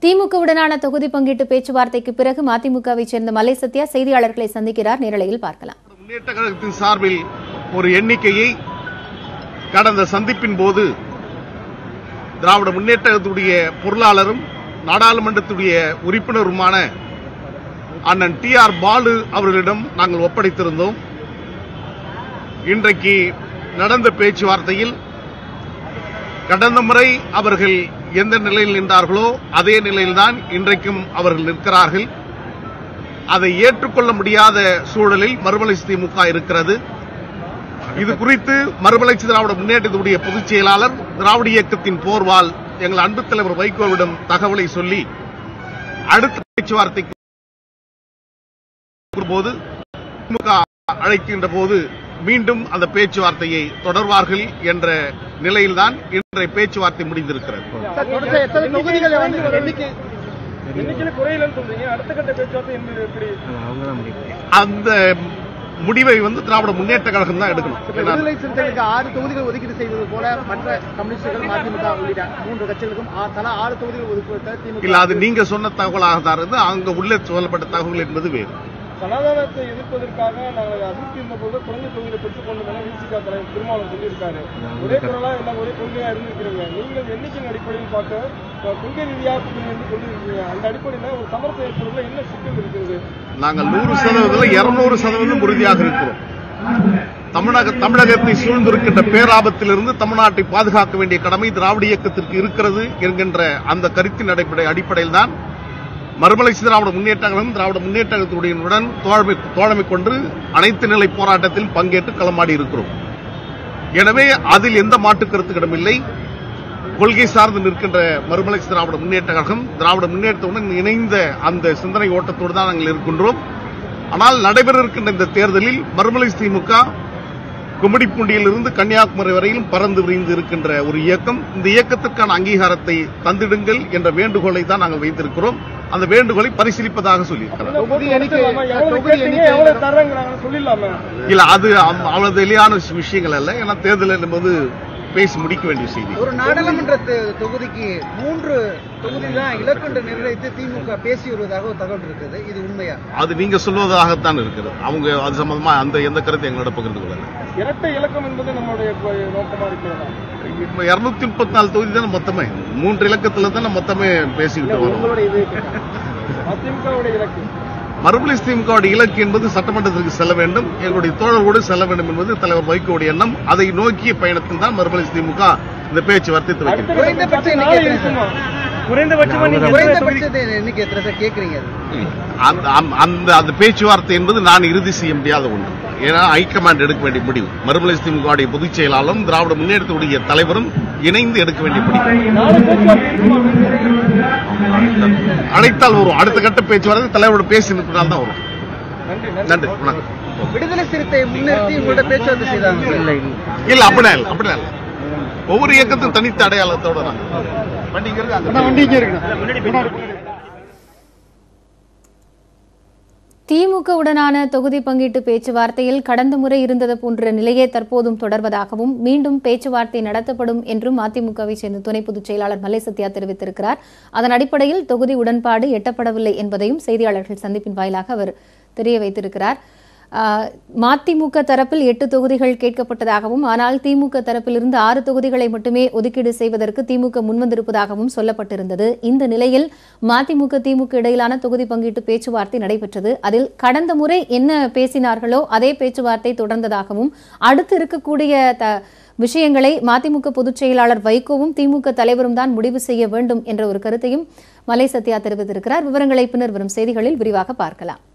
திமுகவுடனான தொகுதி பங்கீட்டு பேச்சுவார்த்தைக்கு பிறகு மதிமுகவைச் சேர்ந்த மலை சத்யா செய்தியாளர்களை சந்திக்கிறார் நேரலையில் பார்க்கலாம் முன்னேற்ற கழகத்தின் சார்பில் ஒரு எண்ணிக்கையை கடந்த சந்திப்பின் போது திராவிட முன்னேற்றத்துடைய பொருளாளரும் நாடாளுமன்றத்துடைய உறுப்பினருமான அண்ணன் டி ஆர் பாலு அவர்களிடம் நாங்கள் ஒப்படைத்திருந்தோம் இன்றைக்கு நடந்த பேச்சுவார்த்தையில் கடந்த முறை அவர்கள் எந்த நிலையில் நின்றார்களோ அதே நிலையில்தான் இன்றைக்கும் அவர்கள் நிற்கிறார்கள் அதை ஏற்றுக்கொள்ள முடியாத சூழலில் மறுமலர்ச்சி திமுக இருக்கிறது இது குறித்து மறுமலர்ச்சி திராவிட முன்னேற்றத்துடைய பொதுச் செயலாளர் திராவிட இயக்கத்தின் போர்வால் எங்கள் அன்பு தலைவர் வைகோவிடம் தகவலை சொல்லி அடுத்த பேச்சுவார்த்தைக்கு போது திமுக அழைக்கின்ற போது மீண்டும் அந்த பேச்சுவார்த்தையை தொடர்வார்கள் என்ற நிலையில்தான் இன்றைய பேச்சுவார்த்தை முடிந்திருக்கிறது சார், தொடர்ச்சியா எத்தனை தொகுதிகள் வந்து எண்ணிக்கை எண்ணிக்கையில குறையலன்னு சொல்றீங்க அடுத்த கட்ட பேச்சுவார்த்தை என்பது எப்படி அந்த முடிவை வந்து திராவிட முன்னேற்ற கழகம் தான் எடுக்கணும் ஏன்னா, விடுதலை சிறுத்தைகளுக்கு ஆறு தொகுதிகள் ஒதுக்கீடு செய்தது போல மற்ற கம்யூனிஸ்டுகள் மதிமுக உள்ளிட்ட மூன்று கட்சிகளுக்கும் ஆ- தலா ஆறு தொகுதிகள் ஒதுக்கீடு திமுக இல்ல அது நீங்க சொன்ன தகவலாக தான் இருந்து அங்க உள்ளே சொல்லப்பட்ட தகவல் என்பது வேறு சனாதனத்தை எதிர்ப்பதற்காக நாங்கள் அதிருப்தி இருந்த போது குறைந்த தொகுதியை பெற்றுக் கொண்டு விசிகா தலைவர் திருமாவளவன் சொல்லியிருக்காரு ஒரே குரலா எல்லாம் ஒரே கொள்கையா இருந்திருக்கிறீங்க நீங்கள் எண்ணிக்கையின் அடிப்படையில் பார்க்க அஹ், கொள்கை ரீதியாக கூட்டணி வந்து கொண்டிருக்கீங்க அந்த அடிப்படையில் ஒரு சமரசம் ஏற்படுவதில் என்ன சிக்கல் இருக்கிறது நாங்கள் நூறு சதவீதத்தில் இருநூறு சதவீதம் உறுதியாக இருக்கிறோம் தமிழக தமிழகத்தை சூழ்ந்திருக்கின்ற பேராபத்திலிருந்து தமிழ்நாட்டை பாதுகாக்க வேண்டிய கடமை திராவிட இயக்கத்திற்கு இருக்கிறது என்கின்ற அந்த கருத்தின் அடிப்படை அடிப்படையில் தான் மறுமலர்ச்சி திராவிட முன்னேற்ற கழகம் திராவிட முன்னேற்றத்துடன் தோழமை தோழமை கொண்டு அனைத்து நிலை போராட்டத்தில் பங்கேற்று களமாடி இருக்கிறோம் எனவே அதில் எந்த மாற்று கருத்துக்கிடம் இல்லை கொள்கை சார்ந்து நிற்கின்ற மறுமலர்ச்சி திராவிட முன்னேற்ற கழகம் திராவிட முன்னேற்றத்துடன் இணைந்த அந்த சிந்தனை ஓட்டத்தோடு தான் நாங்கள் இருக்கின்றோம் ஆனால் நடைபெற இருக்கின்ற இந்த தேர்தலில் மறுமலர்ச்சி திமுக கும்மிடிப்பூண்டியிலிருந்து கன்னியாகுமரி வரையிலும் பறந்து விரிந்து இருக்கின்ற ஒரு இயக்கம் இந்த இயக்கத்திற்கான அங்கீகாரத்தை தந்திடுங்கள் என்ற வேண்டுகோளை தான் நாங்கள் வைத்திருக்கிறோம் அந்த வேண்டுகோளை பரிசீலிப்பதாக சொல்லியிருக்கிறார் தொகுதி எண்ணிக்கை எவ்வளவு தொகுதி கேட்டீங்க எண்ணிக்கை எவ்வளவு தர்றாங்க சொல்லிடலாமே இல்ல அது அவ்வ- அவ்வளவு எளியான விஷயங்கள் அல்ல ஏன்னா தேர்தல் என்பது பேசி முடிக்க வேண்டிய செய்தி ஒரு நாடாளுமன்ற தொ- தொகுதிக்கு மூன்று தொகுதி தான் இலக்கென்று நிர்ணயித்து திமுக பேசி வருவதாக ஒரு தகவல் இருக்குது இது உண்மையா அது நீங்க சொல்வதாகத்தான் இருக்கிறது அவங்க அது சம்பந்தமா அந்த எந்த கருத்தை எங்களோட பகிர்ந்து கொள்ளல இரட்டை இலக்கம் என்பது நம்மளுடைய கொ- நோக்கமா இருக்கிறதா இப்ப இருநூத்தி முப்பத்தி நாலு தொகுதி தானே மொத்தமே மூன்று இலக்கத்துல தானே மொத்தமே பேசிக்கிட்டு வரோம் உங்களுடைய இது அதிமுகவுடைய இலக்கு மறுமலர்ச்சி திமுகவுடைய இலக்கு என்பது சட்டமன்றத்திற்கு செல்ல வேண்டும் எங்களுடைய தோழர்களோடு செல்ல வேண்டும் என்பது தலைவர் வைகோவுடைய எண்ணம் அதை நோக்கிய பயணத்தில் தான் மறுமலர்ச்சி திமுக இந்த பேச்சுவார்த்தை அடுத்த துவக்கிறது கட்ட குறைந்தபட்ச பேச்சுவார்த்தை எண்ணிக்கை நாளை எத்தனை இருக்குமா குறைந்தபட்சமா நீங்க குறைந்தபட்சத்தை எண்ணிக்கை எத்தனை சார் கேட்கறீங்க அது அந்த அந்த- அந்த அந்த பேச்சுவார்த்தை என்பது நான் இறுதி செய்ய முடியாத ஒன்று ஏன்னா ஹைகமாண்ட் எடுக்க வேண்டிய முடிவு மறுமலர்ச்சி திமுகவுடைய பொதுச் செயலாளரும் திராவிட முன்னேற்றத்துடைய தலைவரும் இணைந்து எடுக்க வேண்டிய முடிவு நாளை பேச்சுவார்த்தை இருக்குமா அழைத்தால் வரும் அடுத்த கட்ட பேச்சுவார்த்தை தலைவரோட பேசி நிற்கிறால் தான் வரும் நன்றி நன்றி நன்றி வணக்கம் விடுதலை சிறுத்தை முன்னிறுத்தி உங்கள்ட்ட பேச்சுவார்த்தை செய்தாங்க இல்ல அப்படிலாம் இல்ல அப்படிலாம் இல்ல ஒவ்வொரு இயக்கத்தும் தனித்த அடையாளத்தோட தான் வண்டிங்க இருக்காங்க வண்டி இங்கே இருக்கு திமுகவுடனான தொகுதி பங்கீட்டு பேச்சுவார்த்தையில் கடந்த முறை இருந்தது போன்ற நிலையே தற்போதும் தொடர்வதாகவும் மீண்டும் பேச்சுவார்த்தை நடத்தப்படும் என்றும் அதிமுகவை சேர்ந்த துணை பொதுச் செயலாளர் மலை சத்யா தெரிவித்திருக்கிறார் அதன் அடிப்படையில் தொகுதி உடன்பாடு எட்டப்படவில்லை என்பதையும் செய்தியாளர்கள் சந்திப்பின் வாயிலாக அவர் தெரிய வைத்திருக்கிறார் ஆஹ், மதிமுக தரப்பில் எட்டு தொகுதிகள் கேட்கப்பட்டதாகவும் ஆனால் திமுக தரப்பிலிருந்து ஆறு தொகுதிகளை மட்டுமே ஒதுக்கீடு செய்வதற்கு திமுக முன்வந்திருப்பதாகவும் சொல்லப்பட்டிருந்தது இந்த நிலையில் மதிமுக திமுக இடையிலான தொகுதி பங்கீட்டு பேச்சுவார்த்தை நடைபெற்றது அதில் கடந்த முறை என்ன பேசினார்களோ அதே பேச்சுவார்த்தை தொடர்ந்ததாகவும் அடுத்து இருக்கக்கூடிய த விஷயங்களை மதிமுக பொதுச் செயலாளர் வைகோவும் திமுக தலைவரும் தான் முடிவு செய்ய வேண்டும் என்ற ஒரு கருத்தையும் மலை சத்யா தெரிவித்திருக்கிறார் விவரங்களை பின்னர் வரும் செய்திகளில் விரிவாக பார்க்கலாம்